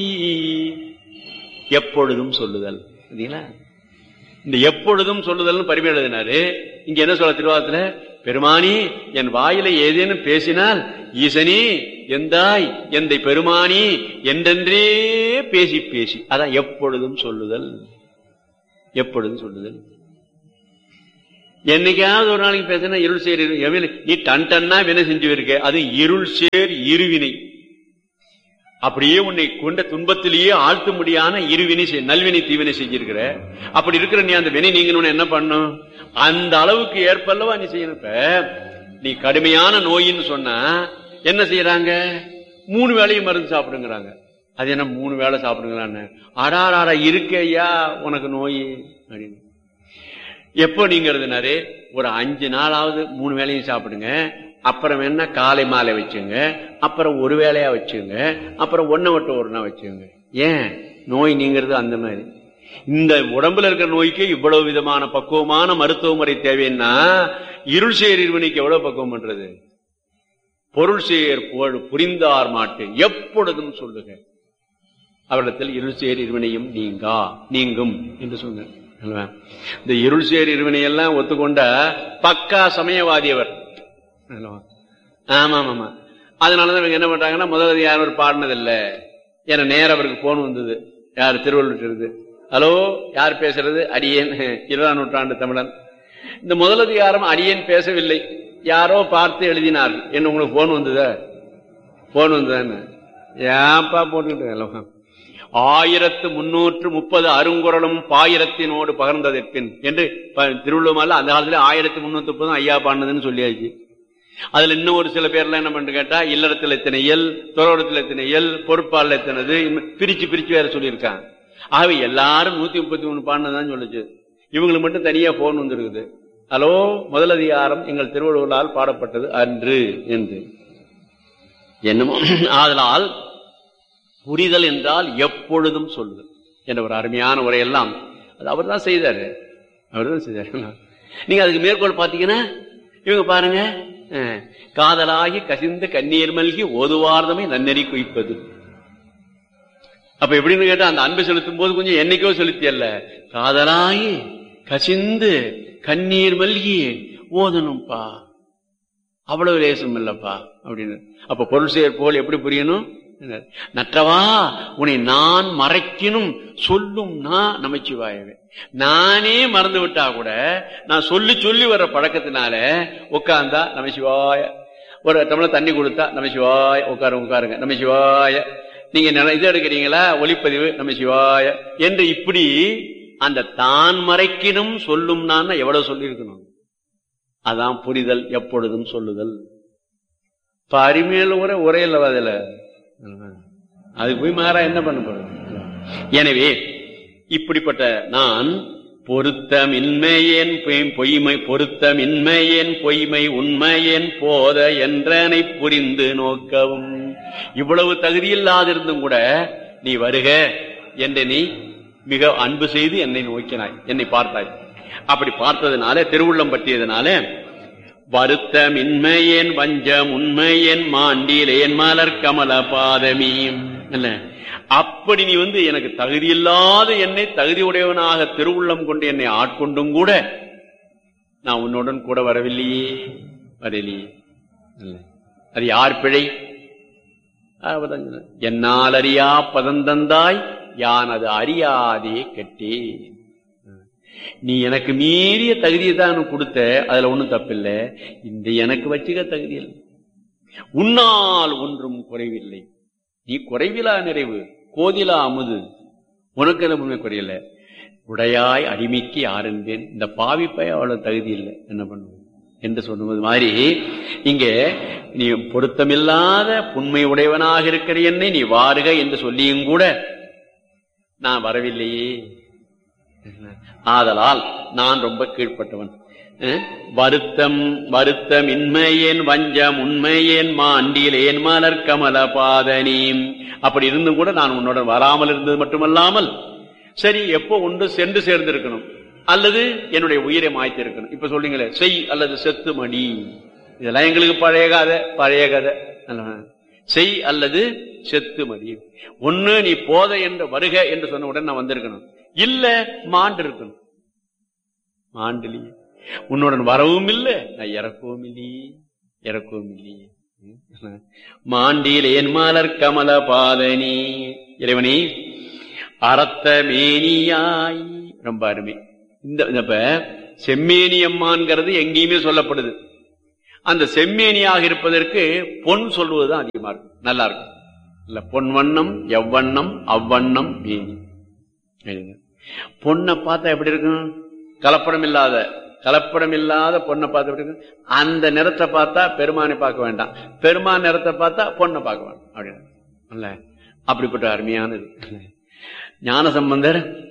எப்பொழுதும் சொல்லுதல் சரிங்களா இந்த எப்பொழுதும் சொல்லுதல்னு பரிமை எழுதினாரு இங்க என்ன சொல்ல திருவாரத்துல பெருமானி என் வாயில ஏதேனும் பேசினால் ஈசனி எந்தாய் எந்தை பெருமானி என்றென்றே பேசி பேசி அதான் எப்பொழுதும் சொல்லுதல் எப்பொழுதும் சொல்லுதல் என்னைக்காவது ஒரு நாளைக்கு பேசினா இருள் சேர் இரு- எவன் நீ டன் டன்னா வினை செஞ்சு இருக்க அது இருள் சேர் இருவினை அப்படியே உன்னை கொண்ட துன்பத்திலேயே ஆழ்த்த முடியாத இருவினை செய்- நல்வினை தீவினை செஞ்சிருக்கிற அப்படி இருக்கிற நீ அந்த வினை நீங்கணும்னு என்ன பண்ணும் அந்த அளவுக்கு ஏற்பல்லவா நீ செய்யணும் இப்ப நீ கடுமையான நோயின்னு சொன்னா என்ன செய்யறாங்க மூணு வேளையும் மருந்து சாப்பிடுங்கிறாங்க அது என்ன மூணு வேளை சாப்பிடுங்களான்னு அடாராடா இருக்கே ஐயா உனக்கு நோய் அப்படின்னு எப்போ நீங்கிறதுனாரு ஒரு அஞ்சு நாளாவது மூணு வேளையும் சாப்பிடுங்க அப்புறம் என்ன காலை மாலை வச்சுங்க அப்புறம் ஒரு வேளையா வச்சுங்க அப்புறம் ஒன்ன விட்டு ஒரு நாள் வச்சுங்க ஏன் நோய் நீங்கிறது அந்த மாதிரி இந்த உடம்புல இருக்கிற நோய்க்கு இவ்வளவு விதமான பக்குவமான மருத்துவ முறை தேவைன்னா இருள் சேர் இருவனைக்கு எவ்வளவு பக்குவம் பண்றது பொருள் சேர் புகழ் புரிந்தார் மாட்டு எப்பொழுதும் சொல்லுக அவரிடத்தில் இருள் சேர் இருவினையும் நீங்கா நீங்கும் என்று சொன்னார் அல்லவா? இந்த இருள் சேர் இருவினை எல்லாம் ஒத்துக்கொண்ட பக்கா சமயவாதி அவர் அல்லவா? ஆமா ஆமா அதனாலதான் இவங்க என்ன பண்றாங்கன்னா முதல்ல யாரும் ஒரு பாடினதில்லை ஏன்னா நேரம் அவருக்கு போன் வந்தது யார் திருவள்ளுவர் இருந்து ஹலோ யார் பேசுறது அடியேன் இருபதாம் நூற்றாண்டு தமிழன் இந்த முதலதிகாரம் அடியேன் பேசவில்லை யாரோ பார்த்து எழுதினார்கள் என்ன உங்களுக்கு போன் வந்ததா போன் வந்ததான்னு ஏப்பா போட்டுக்கிட்டு அல்லவா? ஆயிரத்து முன்னூற்று முப்பது அருங்குறளும் பாயிரத்தினோடு பகர்ந்ததற்பின் என்று ப- திருவள்ளுவர்ல அந்த காலத்துல ஆயிரத்தி முன்னூத்தி முப்பதும் ஐயா பாடினதுன்னு சொல்லியாச்சு அதுல இன்னும் ஒரு சில பேர்லாம் என்ன பண்ணு கேட்டா இல்லறத்தில் எத்தனை இயல் துறவரத்தில் எத்தனை இயல் பொறுப்பாளர் எத்தனது இன்னும் பிரிச்சு பிரிச்சு வேற சொல்லியிருக்காங்க ஆகவே எல்லாரும் நூத்தி முப்பத்தி மூணு பாடினதான் சொல்லுச்சு இவங்களுக்கு மட்டும் தனியா போன் வந்திருக்குது ஹலோ முதலதிகாரம் எங்கள் திருவள்ளுவரால் பாடப்பட்டது அன்று என்று என்னமோ ஆதலால் புரிதல் என்றால் எப்பொழுதும் சொல்லுதல் என்ற ஒரு அருமையான உரையெல்லாம் அது அவர் தான் செய்தாரு அவர் தான் செய்தாரு நீங்க அதுக்கு மேற்கோள் பாத்தீங்கன்னா இவங்க பாருங்க அஹ், காதலாகி கசிந்த கண்ணீர் மல்கி ஓதுவார்தமை நன்னெறி குவிப்பது அப்ப எப்படின்னு கேட்டா அந்த அன்பு செலுத்தும் போது கொஞ்சம் என்னைக்கோ செலுத்தியல்ல காதலாகி கசிந்து கண்ணீர் மல்கி ஓதணும்பா அவ்வளவு லேசம் இல்லப்பா அப்படின்னு அப்ப பொருள் செயற் போல் எப்படி புரியணும் நற்றவா உன்னை நான் மறைக்கணும் சொல்லும் நான் நமச்சிவாயவே நானே மறந்து விட்டா கூட நான் சொல்லி சொல்லி வர்ற பழக்கத்தினால உட்கார்ந்தா நமசிவாய ஒரு டம்ளர் தண்ணி கொடுத்தா நமசிவாய உட்காரு உட்காருங்க நமசிவாய நீங்க நில- இது எடுக்கிறீங்களா ஒளிப்பதிவு நமசிவாய என்று இப்படி அந்த தான் மறைக்கணும் சொல்லும் நான் எவ்வளவு சொல்லியிருக்கணும் அதான் புரிதல் எப்பொழுதும் சொல்லுதல் இப்ப அருமையில உரை உரையில் அதுல அது போய் மாறா என்ன பண்ண போறது எனவே இப்படிப்பட்ட நான் பொருத்தமின்மையேன் பொய்- பொய்மை பொருத்தமின்மையேன் பொய்மை உண்மையேன் போத என்றனை புரிந்து நோக்கவும் இவ்வளவு தகுதியில்லாதிருந்தும் கூட நீ வருக என்று நீ மிக அன்பு செய்து என்னை நோக்கினாய் என்னை பார்த்தாய் அப்படி பார்த்ததுனால திருவுள்ளம் பற்றியதுனால வருத்தமின்மையேன் வஞ்சம் உண்மையேன் மாண்டிலேன் மலர் கமல பாதமீ இல்ல அப்படி நீ வந்து எனக்கு தகுதியில்லாத என்னை தகுதி உடையவனாக திருவுள்ளம் கொண்டு என்னை ஆட்கொண்டும் கூட நான் உன்னுடன் கூட வரவில்லையே வரலையே இல்ல. அது யார் பிழை அவர்தான் சொன்னார். என்னால் அறியா பதந்தந்தாய் யான் அது அறியாதே கெட்டே நீ எனக்கு மீறிய தகுதியை தான் எனக்கு கொடுத்த அதுல ஒண்ணும் தப்பில்லை இந்த எனக்கு வச்சுக்க தகுதி இல்லை உன்னால் ஒன்றும் குறைவில்லை நீ குறைவிலா நிறைவு கோதிலா அமுது உனக்கு என்ன உண்மை குறையல உடையாய் அடிமைக்கு யாருந்தேன் இந்த பாவிப்பை அவ்வளவு தகுதி இல்லை என்ன பண்ணுவோம் என்று சொன்னது மாதிரி இங்க நீ பொருத்தமில்லாத புண்மை உடையவனாக இருக்கிற என்னை நீ வாருக என்று சொல்லியும் கூட நான் வரவில்லையே ஆதலால் நான் ரொம்ப கீழ்ப்பட்டவன் அஹ், வருத்தம் வருத்தம் இன்மையேன் வஞ்சம் உண்மையேன் மாண்டிலேன் மலர் கமல பாதனீம் அப்படி இருந்தும் கூட நான் உன்னோட வராமல் இருந்தது மட்டுமல்லாமல் சரி எப்போ ஒன்று சென்று சேர்ந்திருக்கணும் அல்லது என்னுடைய உயிரை மாய்த்து இருக்கணும் இப்ப சொல்றீங்களே செய் அல்லது செத்து மடி இதெல்லாம் எங்களுக்கு பழைய கதை பழைய கதை அல்லவா? செய் அல்லது செத்து மதி ஒண்ணு நீ போத என்று வருக என்று சொன்ன உடனே நான் வந்திருக்கணும் இல்ல மாண்டு இருக்கணும் மாண்டுலி உன்னுடன் வரவும் இல்லை நான் இறக்கவும் இல்லையே இறக்கவும் இல்லையே மாண்டில் என் மலர் கமல பாதனி இறைவனி அறத்த மேனியாய் ரொம்ப அருமை இந்த இப்ப செம்மேனி அம்மான்கிறது எங்கேயுமே சொல்லப்படுது அந்த செம்மேனியாக இருப்பதற்கு பொன் சொல்வதுதான் அதிகமா இருக்கும் நல்லா இருக்கும் இல்ல பொன் வண்ணம் எவ்வண்ணம் அவ்வண்ணம் மேனி பொண்ணை பார்த்தா எப்படி இருக்கும் கலப்படம் இல்லாத கலப்படம் இல்லாத பொண்ணை பார்த்து எப்படி இருக்கும் அந்த நிறத்தை பார்த்தா பெருமானை பார்க்க வேண்டாம் பெருமான் நிறத்தை பார்த்தா பொண்ணை பார்க்க வேண்டாம் அப்படின்னு அப்படிப்பட்ட அருமையானது ஞான சம்பந்தர்